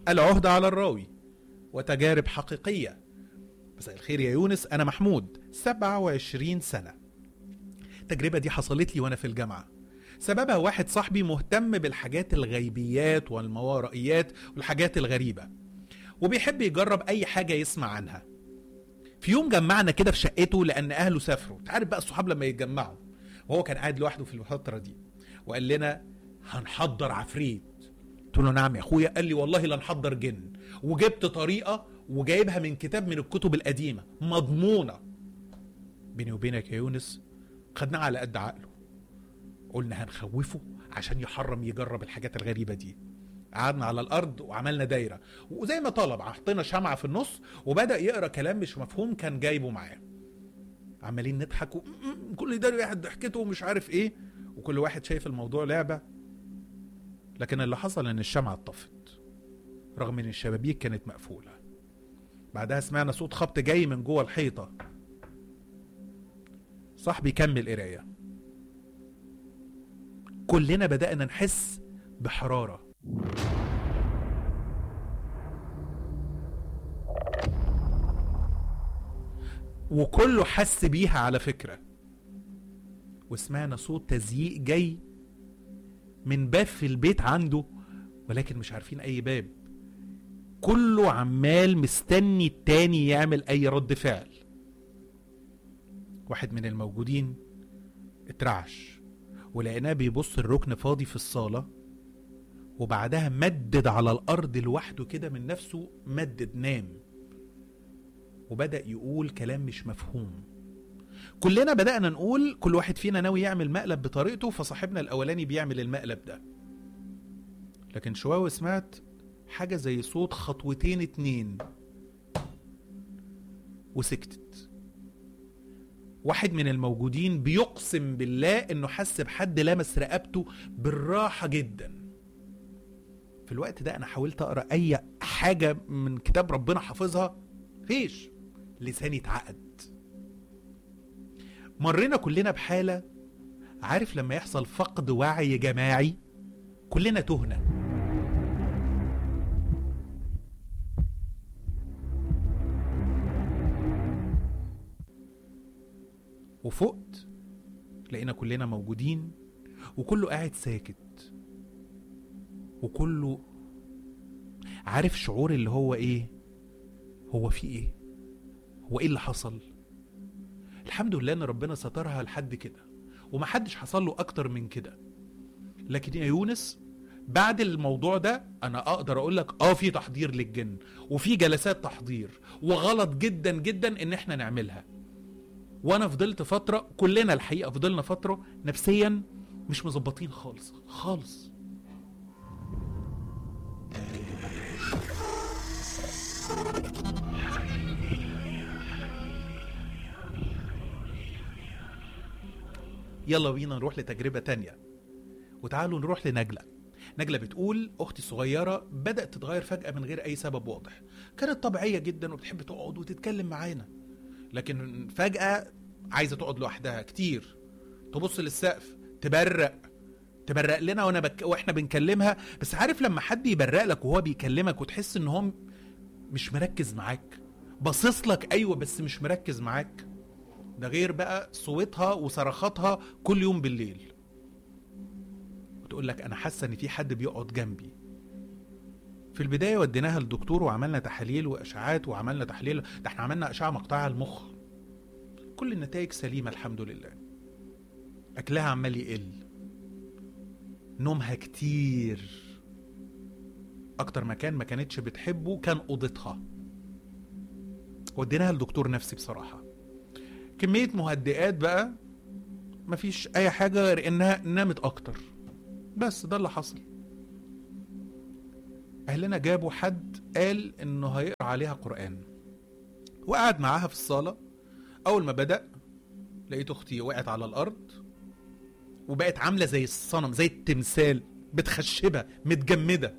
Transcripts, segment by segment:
العهدة على الراوي وتجارب حقيقية مساء الخير يا يونس أنا محمود 27 سنة التجربة دي حصلت لي وأنا في الجامعة سببها واحد صاحبي مهتم بالحاجات الغيبيات والماورائيات والحاجات الغريبة وبيحب يجرب أي حاجة يسمع عنها في يوم جمعنا كده في شقته لأن أهله سافروا تعرف بقى الصحاب لما يتجمعوا وهو كان قاعد لوحده في الفترة دي وقال لنا هنحضر عفريت قلت له نعم يا اخويا قال لي والله لنحضر جن وجبت طريقة وجايبها من كتاب من الكتب القديمة مضمونة بيني وبينك يا يونس خدناه على قد عقله قلنا هنخوفه عشان يحرم يجرب الحاجات الغريبة دي قعدنا على الارض وعملنا دايره وزي ما طلب حطينا شمعه في النص وبدا يقرا كلام مش مفهوم كان جايبه معاه عمالين نضحك و... م- م- كل ده واحد ضحكته ومش عارف ايه وكل واحد شايف الموضوع لعبه لكن اللي حصل ان الشمعه اتطفت رغم ان الشبابيك كانت مقفوله بعدها سمعنا صوت خبط جاي من جوه الحيطه صاحبي كمل قرايه كلنا بدأنا نحس بحرارة وكله حس بيها على فكرة وسمعنا صوت تزييق جاي من باب في البيت عنده ولكن مش عارفين أي باب كله عمال مستني التاني يعمل أي رد فعل واحد من الموجودين اترعش ولقيناه بيبص الركن فاضي في الصالة وبعدها مدد على الأرض لوحده كده من نفسه مدد نام وبدأ يقول كلام مش مفهوم كلنا بدأنا نقول كل واحد فينا ناوي يعمل مقلب بطريقته فصاحبنا الأولاني بيعمل المقلب ده لكن شوية سمعت حاجة زي صوت خطوتين اتنين وسكتت واحد من الموجودين بيقسم بالله انه حس بحد لمس رقبته بالراحة جدا في الوقت ده انا حاولت اقرا اي حاجة من كتاب ربنا حافظها فيش لساني اتعقد مرينا كلنا بحالة عارف لما يحصل فقد وعي جماعي كلنا تهنا وفقت لقينا كلنا موجودين وكله قاعد ساكت وكله عارف شعور اللي هو ايه هو في ايه هو ايه اللي حصل الحمد لله ان ربنا سترها لحد كده ومحدش حصل له اكتر من كده لكن يا يونس بعد الموضوع ده انا اقدر اقول لك اه في تحضير للجن وفي جلسات تحضير وغلط جدا جدا ان احنا نعملها وانا فضلت فتره كلنا الحقيقه فضلنا فتره نفسيا مش مظبطين خالص خالص يلا بينا نروح لتجربه تانية وتعالوا نروح لنجله نجله بتقول اختي الصغيره بدات تتغير فجاه من غير اي سبب واضح كانت طبيعيه جدا وبتحب تقعد وتتكلم معانا لكن فجاه عايزه تقعد لوحدها كتير تبص للسقف تبرق تبرق لنا وانا بك... واحنا بنكلمها بس عارف لما حد يبرق لك وهو بيكلمك وتحس ان هو مش مركز معاك باصص لك ايوه بس مش مركز معاك ده غير بقى صوتها وصرخاتها كل يوم بالليل وتقول لك انا حاسه ان في حد بيقعد جنبي في البدايه وديناها للدكتور وعملنا تحاليل واشعاعات وعملنا تحليل ده احنا عملنا اشعه مقطعه المخ كل النتائج سليمه الحمد لله اكلها عمال يقل نومها كتير اكتر مكان ما كانتش بتحبه كان اوضتها وديناها لدكتور نفسي بصراحه كميه مهدئات بقى مفيش اي حاجه غير انها نامت اكتر بس ده اللي حصل اهلنا جابوا حد قال انه هيقرا عليها قران وقعد معاها في الصاله اول ما بدا لقيت اختي وقعت على الارض وبقت عامله زي الصنم زي التمثال متخشبه متجمده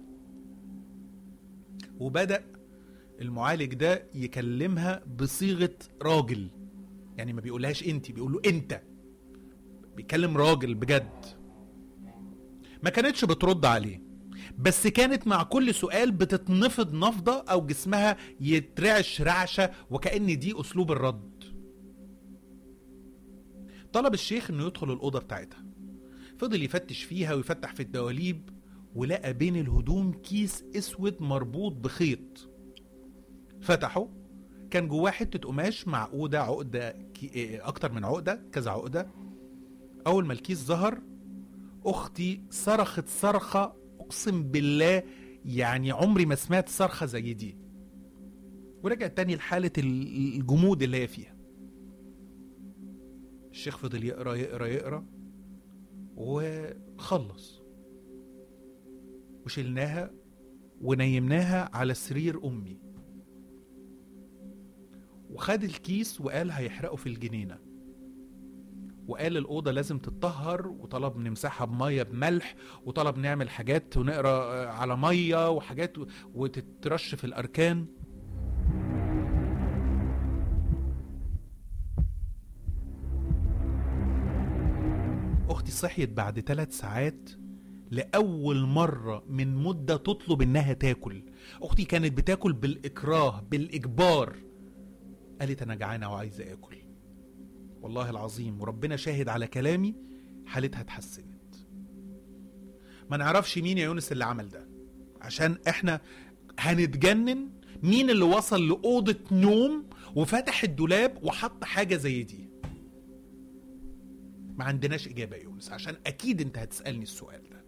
وبدا المعالج ده يكلمها بصيغه راجل يعني ما بيقولهاش انت بيقول له انت بيكلم راجل بجد ما كانتش بترد عليه بس كانت مع كل سؤال بتتنفض نفضة أو جسمها يترعش رعشة وكأن دي أسلوب الرد طلب الشيخ انه يدخل الأوضة بتاعتها فضل يفتش فيها ويفتح في الدواليب ولقى بين الهدوم كيس اسود مربوط بخيط فتحه كان جواه حتة قماش معقودة عقدة كي... إيه، أكتر من عقدة كذا عقدة أول ما الكيس ظهر أختي صرخت صرخة أقسم بالله يعني عمري ما سمعت صرخة زي دي ورجعت تاني لحالة الجمود اللي هي فيها الشيخ فضل يقرا يقرا يقرا وخلص وشلناها ونيمناها على سرير امي وخد الكيس وقال هيحرقه في الجنينه وقال الأوضة لازم تتطهر وطلب نمسحها بمية بملح وطلب نعمل حاجات ونقرا على مية وحاجات وتترش في الأركان أختي صحيت بعد ثلاث ساعات لأول مرة من مدة تطلب إنها تاكل أختي كانت بتاكل بالإكراه بالإجبار قالت أنا جعانة وعايزة آكل والله العظيم وربنا شاهد على كلامي حالتها اتحسنت ما نعرفش مين يا يونس اللي عمل ده عشان احنا هنتجنن مين اللي وصل لأوضة نوم وفتح الدولاب وحط حاجة زي دي ما عندناش إجابة يا يونس عشان أكيد أنت هتسألني السؤال ده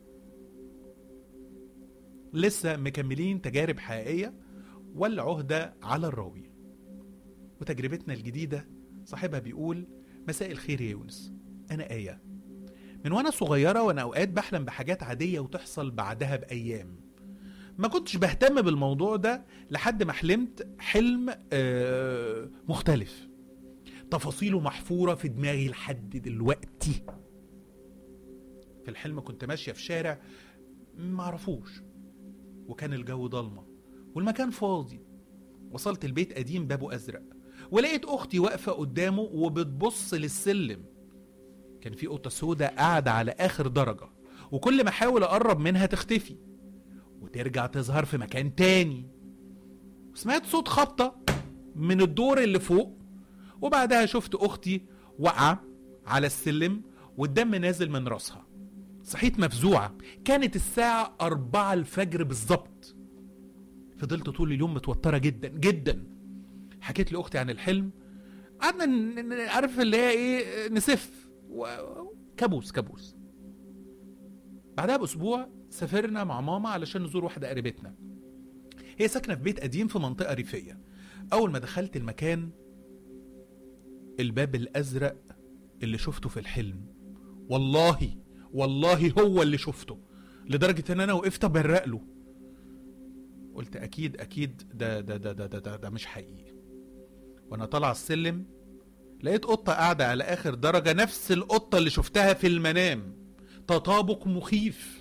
لسه مكملين تجارب حقيقية والعهدة على الراوي وتجربتنا الجديدة صاحبها بيقول مساء الخير يا يونس أنا آية من وأنا صغيرة وأنا أوقات بحلم بحاجات عادية وتحصل بعدها بأيام ما كنتش بهتم بالموضوع ده لحد ما حلمت حلم آه مختلف تفاصيله محفورة في دماغي لحد دلوقتي في الحلم كنت ماشية في شارع معرفوش وكان الجو ضلمة والمكان فاضي وصلت البيت قديم بابه أزرق ولقيت أختي واقفة قدامه وبتبص للسلم كان في قطة سودة قاعدة على آخر درجة وكل ما أحاول أقرب منها تختفي وترجع تظهر في مكان تاني سمعت صوت خبطة من الدور اللي فوق وبعدها شفت أختي واقعة على السلم والدم نازل من راسها صحيت مفزوعة كانت الساعة أربعة الفجر بالظبط فضلت طول اليوم متوترة جدا جدا حكيت لأختي عن الحلم قعدنا عارف اللي هي ايه نسف كابوس كابوس بعدها بأسبوع سافرنا مع ماما علشان نزور واحدة قريبتنا هي ساكنة في بيت قديم في منطقة ريفية أول ما دخلت المكان الباب الأزرق اللي شفته في الحلم والله والله هو اللي شفته لدرجة ان انا وقفت ابرق له قلت اكيد اكيد ده ده ده ده ده, ده, ده مش حقيقي وانا طالع السلم لقيت قطة قاعدة على اخر درجة نفس القطة اللي شفتها في المنام تطابق مخيف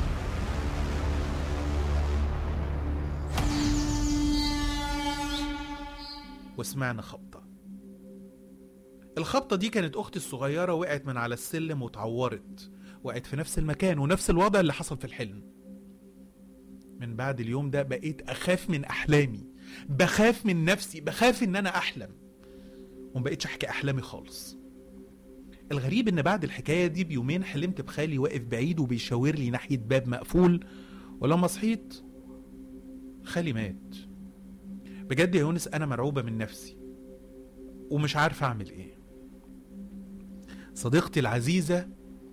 وسمعنا خبطة الخبطة دي كانت أختي الصغيرة وقعت من على السلم واتعورت وقعت في نفس المكان ونفس الوضع اللي حصل في الحلم من بعد اليوم ده بقيت أخاف من أحلامي بخاف من نفسي بخاف إن أنا أحلم ومبقتش أحكي أحلامي خالص الغريب إن بعد الحكاية دي بيومين حلمت بخالي واقف بعيد وبيشاور لي ناحية باب مقفول ولما صحيت خالي مات بجد يا يونس أنا مرعوبة من نفسي ومش عارف أعمل إيه صديقتي العزيزة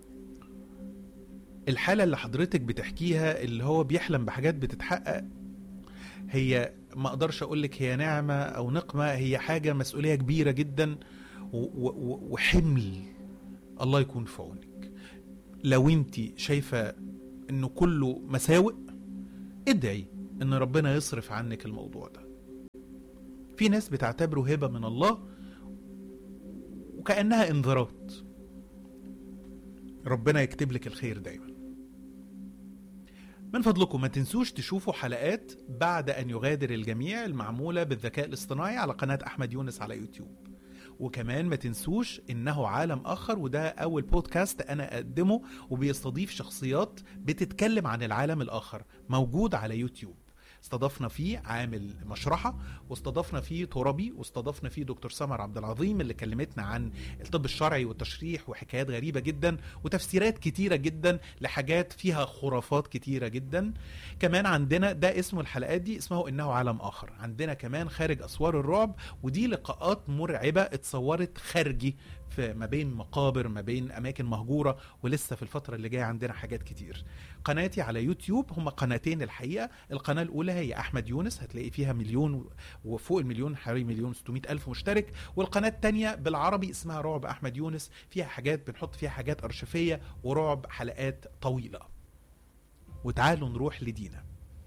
الحالة اللي حضرتك بتحكيها اللي هو بيحلم بحاجات بتتحقق هي ما اقدرش اقول لك هي نعمة او نقمة هي حاجة مسؤولية كبيرة جدا وحمل الله يكون في عونك لو انت شايفة انه كله مساوئ ادعي ان ربنا يصرف عنك الموضوع ده في ناس بتعتبره هبة من الله وكأنها انذارات ربنا يكتب لك الخير دايما من فضلكم ما تنسوش تشوفوا حلقات بعد أن يغادر الجميع المعمولة بالذكاء الاصطناعي على قناة أحمد يونس على يوتيوب وكمان ما تنسوش انه عالم اخر وده اول بودكاست انا اقدمه وبيستضيف شخصيات بتتكلم عن العالم الاخر موجود على يوتيوب استضفنا فيه عامل مشرحة واستضفنا فيه تربي واستضفنا فيه دكتور سمر عبد العظيم اللي كلمتنا عن الطب الشرعي والتشريح وحكايات غريبة جدا وتفسيرات كتيرة جدا لحاجات فيها خرافات كتيرة جدا كمان عندنا ده اسم الحلقات دي اسمه انه عالم اخر عندنا كمان خارج اسوار الرعب ودي لقاءات مرعبة اتصورت خارجي في ما بين مقابر ما بين اماكن مهجوره ولسه في الفتره اللي جايه عندنا حاجات كتير قناتي على يوتيوب هما قناتين الحقيقه القناه الاولى هي احمد يونس هتلاقي فيها مليون وفوق المليون حوالي مليون 600 الف مشترك والقناه الثانيه بالعربي اسمها رعب احمد يونس فيها حاجات بنحط فيها حاجات ارشيفيه ورعب حلقات طويله وتعالوا نروح لدينا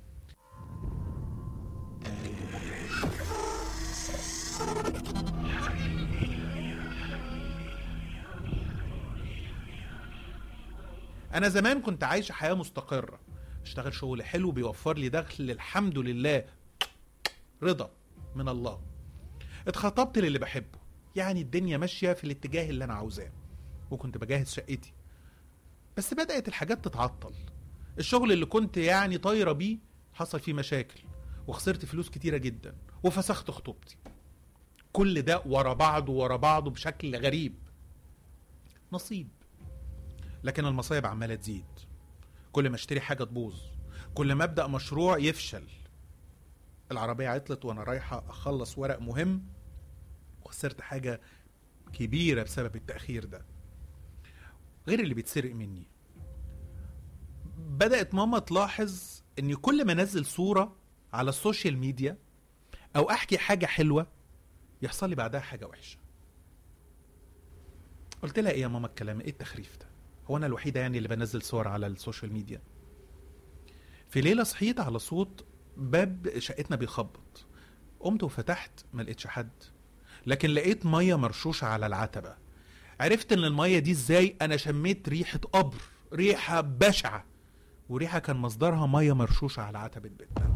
انا زمان كنت عايش حياه مستقره اشتغل شغل حلو بيوفر لي دخل الحمد لله رضا من الله اتخطبت للي بحبه يعني الدنيا ماشيه في الاتجاه اللي انا عاوزاه وكنت بجهز شقتي بس بدات الحاجات تتعطل الشغل اللي كنت يعني طايره بيه حصل فيه مشاكل وخسرت فلوس كتيره جدا وفسخت خطوبتي كل ده ورا بعضه ورا بعضه بشكل غريب نصيب لكن المصايب عماله تزيد كل ما اشتري حاجه تبوظ كل ما ابدا مشروع يفشل العربيه عطلت وانا رايحه اخلص ورق مهم وخسرت حاجه كبيره بسبب التاخير ده غير اللي بيتسرق مني بدات ماما تلاحظ اني كل ما انزل صوره على السوشيال ميديا او احكي حاجه حلوه يحصل لي بعدها حاجه وحشه قلت لها ايه يا ماما الكلام ايه التخريف ده هو انا الوحيده يعني اللي بنزل صور على السوشيال ميديا في ليله صحيت على صوت باب شقتنا بيخبط قمت وفتحت ما لقيتش حد لكن لقيت ميه مرشوشه على العتبه عرفت ان الميه دي ازاي انا شميت ريحه قبر ريحه بشعه وريحه كان مصدرها ميه مرشوشه على عتبه بيتنا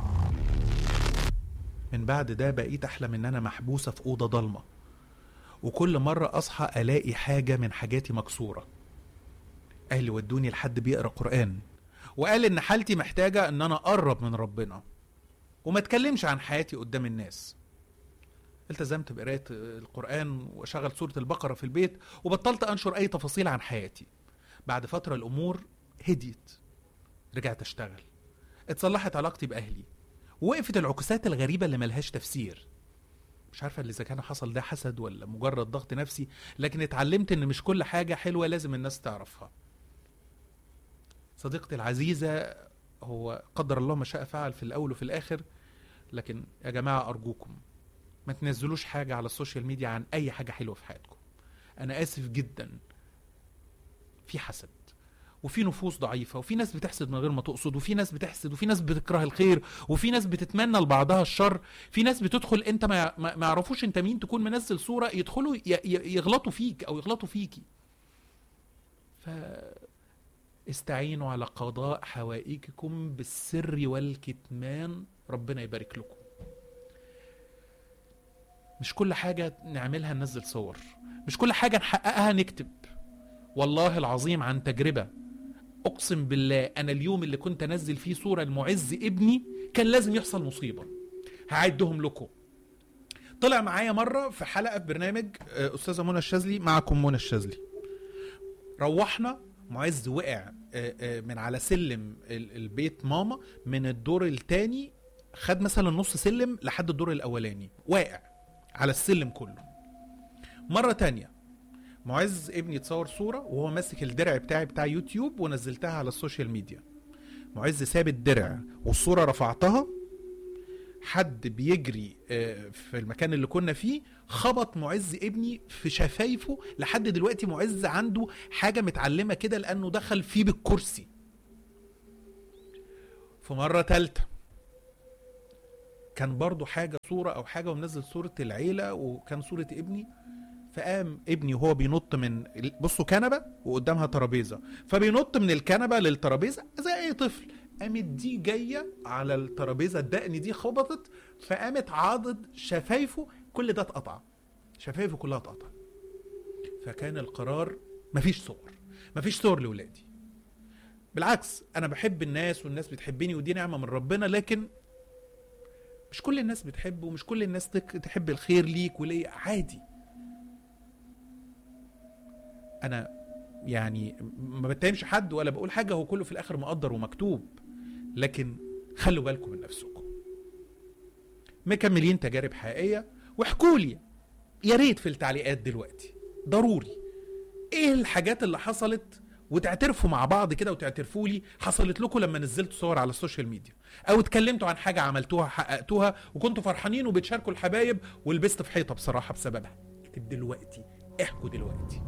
من بعد ده بقيت احلم ان انا محبوسه في اوضه ضلمه وكل مره اصحى الاقي حاجه من حاجاتي مكسوره اهلي ودوني لحد بيقرا قران وقال ان حالتي محتاجه ان انا اقرب من ربنا وما اتكلمش عن حياتي قدام الناس التزمت بقرايه القران واشغل سوره البقره في البيت وبطلت انشر اي تفاصيل عن حياتي بعد فتره الامور هديت رجعت اشتغل اتصلحت علاقتي باهلي وقفت العكوسات الغريبه اللي ملهاش تفسير مش عارفه اللي اذا كان حصل ده حسد ولا مجرد ضغط نفسي لكن اتعلمت ان مش كل حاجه حلوه لازم الناس تعرفها صديقتي العزيزة هو قدر الله ما شاء فعل في الأول وفي الآخر لكن يا جماعة أرجوكم ما تنزلوش حاجة على السوشيال ميديا عن أي حاجة حلوة في حياتكم أنا آسف جدا في حسد وفي نفوس ضعيفة وفي ناس بتحسد من غير ما تقصد وفي ناس بتحسد وفي ناس بتكره الخير وفي ناس بتتمنى لبعضها الشر في ناس بتدخل انت ما ما يعرفوش انت مين تكون منزل صورة يدخلوا يغلطوا فيك او يغلطوا فيكي ف استعينوا على قضاء حوائجكم بالسر والكتمان ربنا يبارك لكم مش كل حاجة نعملها ننزل صور مش كل حاجة نحققها نكتب والله العظيم عن تجربة أقسم بالله أنا اليوم اللي كنت أنزل فيه صورة المعز ابني كان لازم يحصل مصيبة هعدهم لكم طلع معايا مرة في حلقة في برنامج أستاذة منى الشاذلي معكم منى الشاذلي روحنا معز وقع من على سلم البيت ماما من الدور الثاني خد مثلا نص سلم لحد الدور الاولاني واقع على السلم كله مره تانية معز ابني اتصور صوره وهو ماسك الدرع بتاعي بتاع يوتيوب ونزلتها على السوشيال ميديا معز ساب الدرع والصوره رفعتها حد بيجري في المكان اللي كنا فيه خبط معز ابني في شفايفه لحد دلوقتي معز عنده حاجة متعلمة كده لأنه دخل فيه بالكرسي في مرة تالتة كان برضو حاجة صورة أو حاجة ومنزل صورة العيلة وكان صورة ابني فقام ابني وهو بينط من بصوا كنبة وقدامها ترابيزة فبينط من الكنبة للترابيزة زي أي طفل قامت دي جاية على الترابيزة الدقن دي خبطت فقامت عاضد شفايفه كل ده اتقطع شفايفي كلها اتقطع فكان القرار مفيش صور مفيش صور لاولادي بالعكس انا بحب الناس والناس بتحبني ودي نعمه من ربنا لكن مش كل الناس بتحب ومش كل الناس تك- تحب الخير ليك وليا عادي انا يعني ما بتهمش حد ولا بقول حاجه هو كله في الاخر مقدر ومكتوب لكن خلوا بالكم من نفسكم مكملين تجارب حقيقيه واحكوا لي يا ريت في التعليقات دلوقتي ضروري ايه الحاجات اللي حصلت وتعترفوا مع بعض كده وتعترفوا لي حصلت لكم لما نزلتوا صور على السوشيال ميديا او اتكلمتوا عن حاجه عملتوها حققتوها وكنتوا فرحانين وبتشاركوا الحبايب ولبست في حيطه بصراحه بسببها اكتب دلوقتي احكوا دلوقتي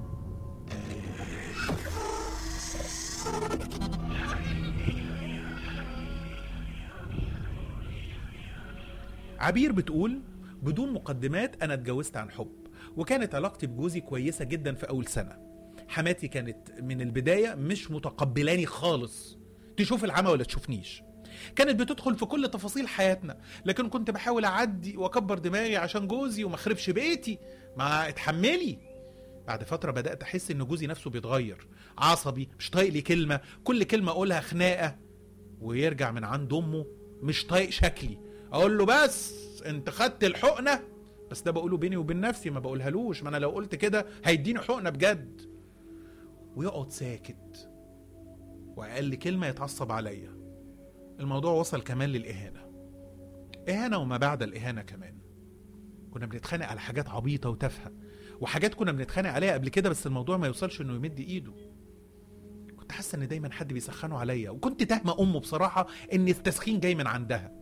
عبير بتقول بدون مقدمات انا اتجوزت عن حب وكانت علاقتي بجوزي كويسه جدا في اول سنه حماتي كانت من البدايه مش متقبلاني خالص تشوف العمى ولا تشوفنيش كانت بتدخل في كل تفاصيل حياتنا لكن كنت بحاول اعدي واكبر دماغي عشان جوزي وما اخربش بيتي ما اتحملي بعد فترة بدأت أحس إن جوزي نفسه بيتغير عصبي مش طايق لي كلمة كل كلمة أقولها خناقة ويرجع من عند أمه مش طايق شكلي أقول له بس أنت خدت الحقنة بس ده بقوله بيني وبين نفسي ما بقولهالوش ما أنا لو قلت كده هيديني حقنة بجد ويقعد ساكت وأقل كلمة يتعصب عليا الموضوع وصل كمان للإهانة إهانة وما بعد الإهانة كمان كنا بنتخانق على حاجات عبيطة وتافهة وحاجات كنا بنتخانق عليها قبل كده بس الموضوع ما يوصلش انه يمد ايده كنت حاسه ان دايما حد بيسخنه عليا وكنت تهمه امه بصراحه ان التسخين جاي من عندها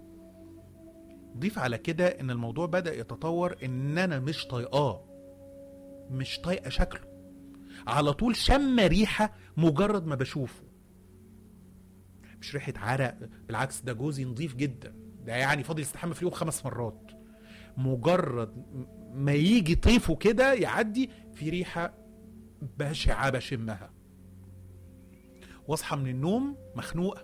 ضيف على كده ان الموضوع بدا يتطور ان انا مش طايقاه مش طايقه شكله على طول شم ريحه مجرد ما بشوفه مش ريحه عرق بالعكس ده جوزي نظيف جدا ده يعني فاضل يستحمى في اليوم خمس مرات مجرد ما يجي طيفه كده يعدي في ريحه بشعه بشمها واصحى من النوم مخنوقه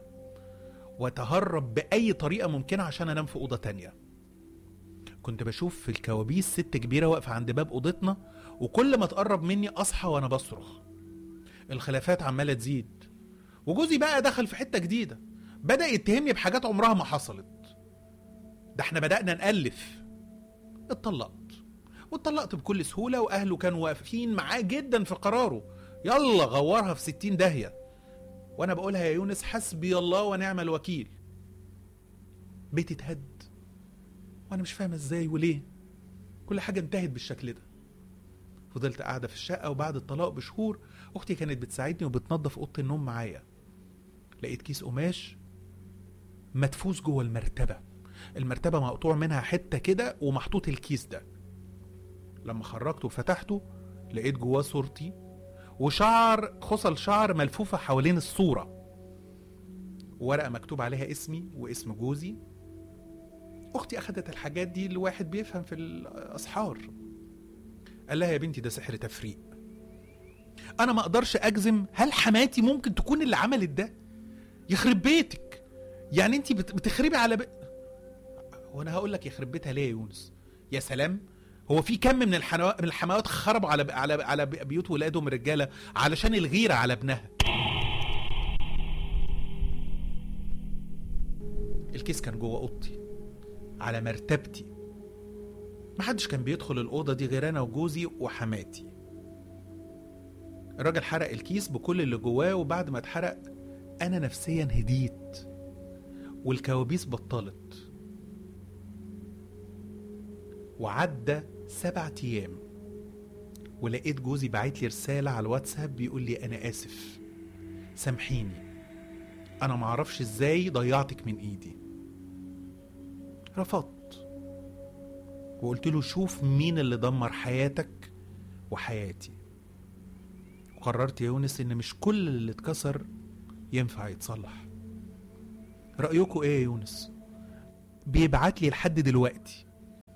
واتهرب باي طريقه ممكنه عشان انام في اوضه تانية كنت بشوف في الكوابيس ست كبيره واقفه عند باب اوضتنا وكل ما تقرب مني اصحى وانا بصرخ الخلافات عماله تزيد وجوزي بقى دخل في حته جديده بدا يتهمني بحاجات عمرها ما حصلت ده احنا بدانا نالف اتطلقت واتطلقت بكل سهوله واهله كانوا واقفين معاه جدا في قراره يلا غورها في ستين داهيه وانا بقولها يا يونس حسبي الله ونعم الوكيل بيتي اتهد وانا مش فاهمه ازاي وليه كل حاجه انتهت بالشكل ده فضلت قاعده في الشقه وبعد الطلاق بشهور اختي كانت بتساعدني وبتنظف اوضه النوم معايا لقيت كيس قماش مدفوس جوه المرتبه المرتبه مقطوع منها حته كده ومحطوط الكيس ده لما خرجته وفتحته لقيت جواه صورتي وشعر خصل شعر ملفوفه حوالين الصوره ورقه مكتوب عليها اسمي واسم جوزي اختي اخدت الحاجات دي لواحد بيفهم في الاسحار قال لها يا بنتي ده سحر تفريق انا ما اقدرش اجزم هل حماتي ممكن تكون اللي عملت ده يخرب بيتك يعني انت بتخربي على بي... وانا هقول لك يخرب بيتها ليه يا يونس يا سلام هو في كم من الحنوا... من الحموات خربوا على على على بيوت ولادهم الرجاله علشان الغيره على ابنها الكيس كان جوه اوضتي على مرتبتي محدش كان بيدخل الأوضة دي غير أنا وجوزي وحماتي الراجل حرق الكيس بكل اللي جواه وبعد ما اتحرق أنا نفسيا هديت والكوابيس بطلت وعدى سبعة أيام ولقيت جوزي بعت لي رسالة على الواتساب بيقول لي أنا آسف سامحيني أنا معرفش إزاي ضيعتك من إيدي رفضت وقلت له شوف مين اللي دمر حياتك وحياتي وقررت يا يونس ان مش كل اللي اتكسر ينفع يتصلح رأيكم ايه يا يونس بيبعت لي لحد دلوقتي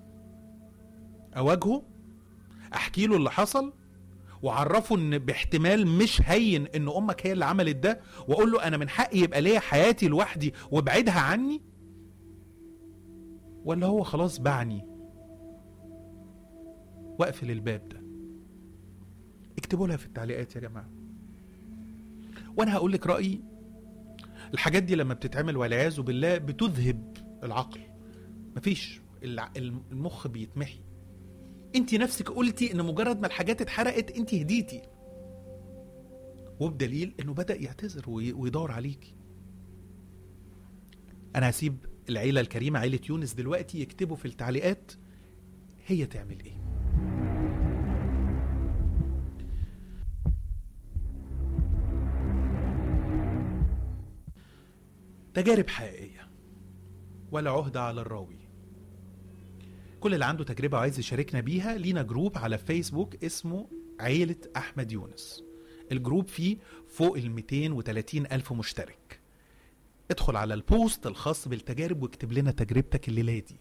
اواجهه احكي له اللي حصل وعرفه ان باحتمال مش هين ان امك هي اللي عملت ده واقول له انا من حقي يبقى ليا حياتي لوحدي وابعدها عني ولا هو خلاص باعني واقفل الباب ده اكتبوا لها في التعليقات يا جماعه وانا هقول لك رايي الحاجات دي لما بتتعمل والعياذ بالله بتذهب العقل مفيش الع- المخ بيتمحي انت نفسك قلتي ان مجرد ما الحاجات اتحرقت انت هديتي وبدليل انه بدا يعتذر وي- ويدور عليكي انا هسيب العيله الكريمه عيله يونس دلوقتي يكتبوا في التعليقات هي تعمل ايه تجارب حقيقيه ولا عهده على الراوي كل اللي عنده تجربة وعايز يشاركنا بيها لينا جروب على فيسبوك اسمه عيلة أحمد يونس الجروب فيه فوق ال 230 ألف مشترك ادخل على البوست الخاص بالتجارب واكتب لنا تجربتك الليلة دي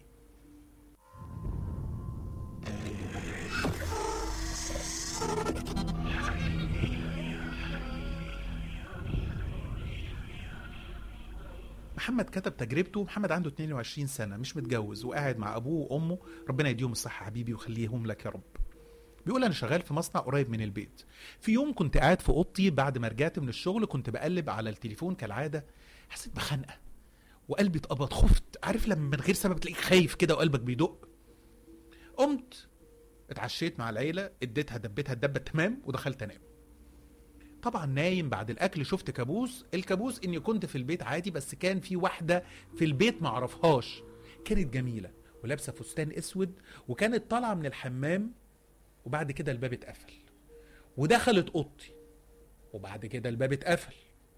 محمد كتب تجربته محمد عنده 22 سنة مش متجوز وقاعد مع أبوه وأمه ربنا يديهم الصحة حبيبي ويخليهم لك يا رب بيقول أنا شغال في مصنع قريب من البيت في يوم كنت قاعد في أوضتي بعد ما رجعت من الشغل كنت بقلب على التليفون كالعادة حسيت بخنقة وقلبي اتقبض خفت عارف لما من غير سبب تلاقيك خايف كده وقلبك بيدق قمت اتعشيت مع العيلة اديتها دبيتها الدبة تمام ودخلت انام طبعا نايم بعد الاكل شفت كابوس الكابوس اني كنت في البيت عادي بس كان في واحده في البيت معرفهاش كانت جميله ولابسه فستان اسود وكانت طالعه من الحمام وبعد كده الباب اتقفل ودخلت اوضتي وبعد كده الباب اتقفل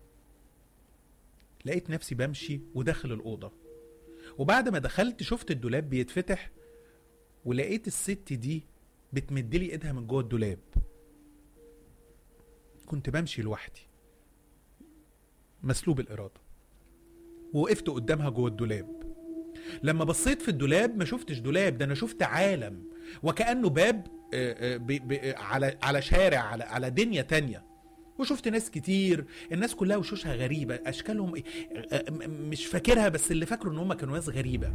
لقيت نفسي بمشي وداخل الاوضه وبعد ما دخلت شفت الدولاب بيتفتح ولقيت الست دي بتمدلي ايدها من جوه الدولاب كنت بمشي لوحدي مسلوب الإرادة ووقفت قدامها جوه الدولاب لما بصيت في الدولاب ما شفتش دولاب ده أنا شفت عالم وكأنه باب آه، آه، ب- ب- على على شارع على على دنيا تانية وشفت ناس كتير الناس كلها وشوشها غريبة أشكالهم إيه؟ آه، م- مش فاكرها بس اللي فاكره إن هم كانوا ناس غريبة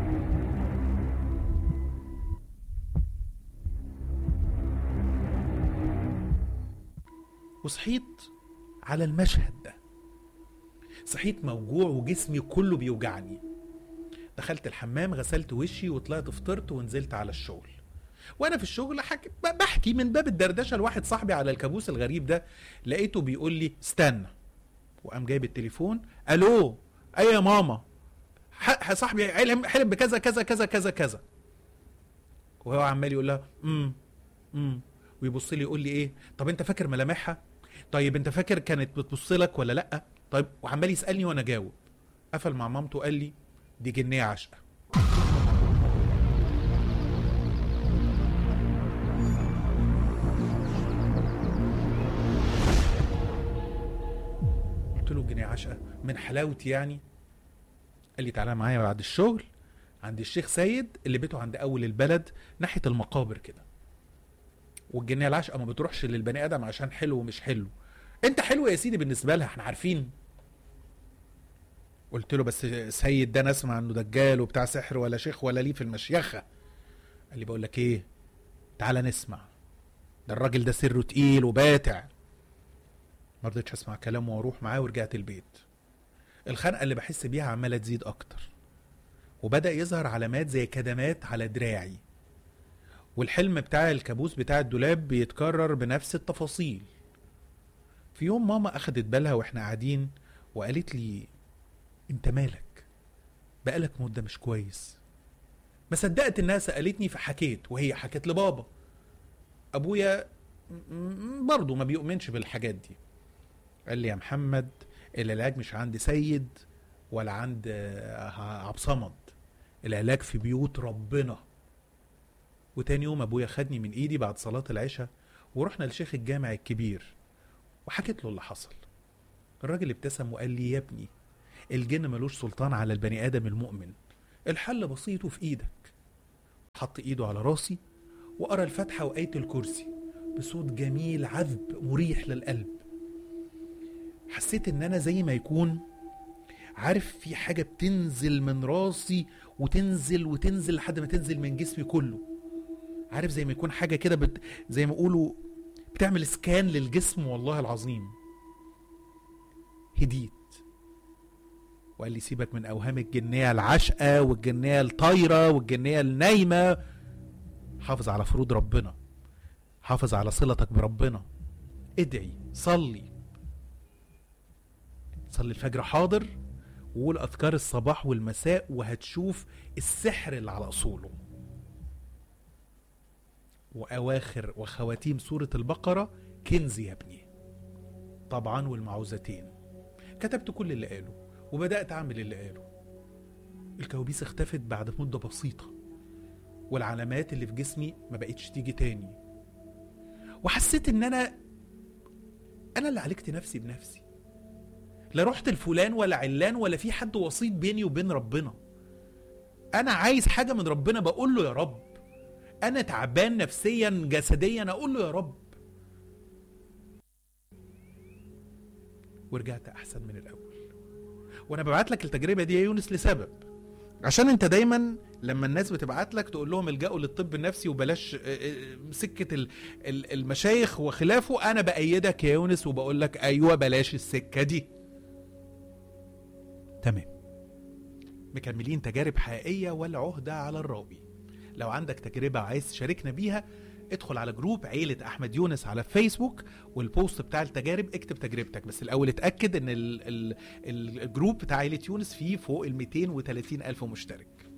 وصحيت على المشهد ده صحيت موجوع وجسمي كله بيوجعني دخلت الحمام غسلت وشي وطلعت فطرت ونزلت على الشغل وانا في الشغل حك... ب- بحكي من باب الدردشه لواحد صاحبي على الكابوس الغريب ده لقيته بيقول لي استنى وقام جايب التليفون الو ايه يا ماما ح... صاحبي حلم حلم بكذا كذا كذا كذا كذا وهو عمال يقول لها امم امم ويبص لي يقول لي ايه طب انت فاكر ملامحها طيب انت فاكر كانت بتبص لك ولا لا طيب وعمال يسالني وانا جاوب قفل مع مامته قال لي دي جنيه عشقه قلت له جنيه عشقه من حلاوتي يعني قال لي تعالى معايا بعد الشغل عند الشيخ سيد اللي بيته عند اول البلد ناحيه المقابر كده والجنيه العشقه ما بتروحش للبني ادم عشان حلو ومش حلو انت حلو يا سيدي بالنسبه لها احنا عارفين قلت له بس سيد ده نسمع انه دجال وبتاع سحر ولا شيخ ولا ليه في المشيخه قال لي بقول لك ايه تعالى نسمع ده الراجل ده سره تقيل وباتع ما رضيتش اسمع كلامه واروح معاه ورجعت البيت الخنقه اللي بحس بيها عماله تزيد اكتر وبدا يظهر علامات زي كدمات على دراعي والحلم بتاع الكابوس بتاع الدولاب بيتكرر بنفس التفاصيل في يوم ماما اخدت بالها واحنا قاعدين وقالت لي انت مالك بقالك مدة مش كويس ما صدقت انها سألتني فحكيت وهي حكت لبابا ابويا م- م- برضه ما بيؤمنش بالحاجات دي قال لي يا محمد العلاج مش عند سيد ولا عند آه، عبد صمد العلاج في بيوت ربنا وتاني يوم ابويا خدني من ايدي بعد صلاة العشاء ورحنا لشيخ الجامع الكبير وحكيت له اللي حصل الراجل ابتسم وقال لي يا ابني الجن ملوش سلطان على البني ادم المؤمن الحل بسيط في ايدك حط ايده على راسي وقرا الفاتحه وايه الكرسي بصوت جميل عذب مريح للقلب حسيت ان انا زي ما يكون عارف في حاجه بتنزل من راسي وتنزل وتنزل لحد ما تنزل من جسمي كله عارف زي ما يكون حاجه كده بت... زي ما يقولوا بتعمل سكان للجسم والله العظيم هديت وقال لي سيبك من اوهام الجنيه العشقه والجنيه الطايره والجنيه النايمه حافظ على فروض ربنا حافظ على صلتك بربنا ادعي صلي صلي الفجر حاضر وقول اذكار الصباح والمساء وهتشوف السحر اللي على اصوله واواخر وخواتيم سوره البقره كنز يا ابني طبعا والمعوذتين كتبت كل اللي قاله وبدات اعمل اللي قاله الكوابيس اختفت بعد مده بسيطه والعلامات اللي في جسمي ما بقتش تيجي تاني وحسيت ان انا انا اللي عالجت نفسي بنفسي لا رحت لفلان ولا علان ولا في حد وسيط بيني وبين ربنا انا عايز حاجه من ربنا بقول له يا رب انا تعبان نفسيا جسديا اقول له يا رب ورجعت احسن من الاول وانا ببعت لك التجربه دي يا يونس لسبب عشان انت دايما لما الناس بتبعت لك تقول لهم الجأوا للطب النفسي وبلاش سكة المشايخ وخلافه أنا بأيدك يا يونس وبقول لك أيوة بلاش السكة دي تمام مكملين تجارب حقيقية والعهدة على الراوي لو عندك تجربة عايز تشاركنا بيها ادخل على جروب عيلة أحمد يونس على فيسبوك والبوست بتاع التجارب اكتب تجربتك بس الأول اتأكد إن ال ال الجروب بتاع عيلة يونس فيه فوق ال 230 ألف مشترك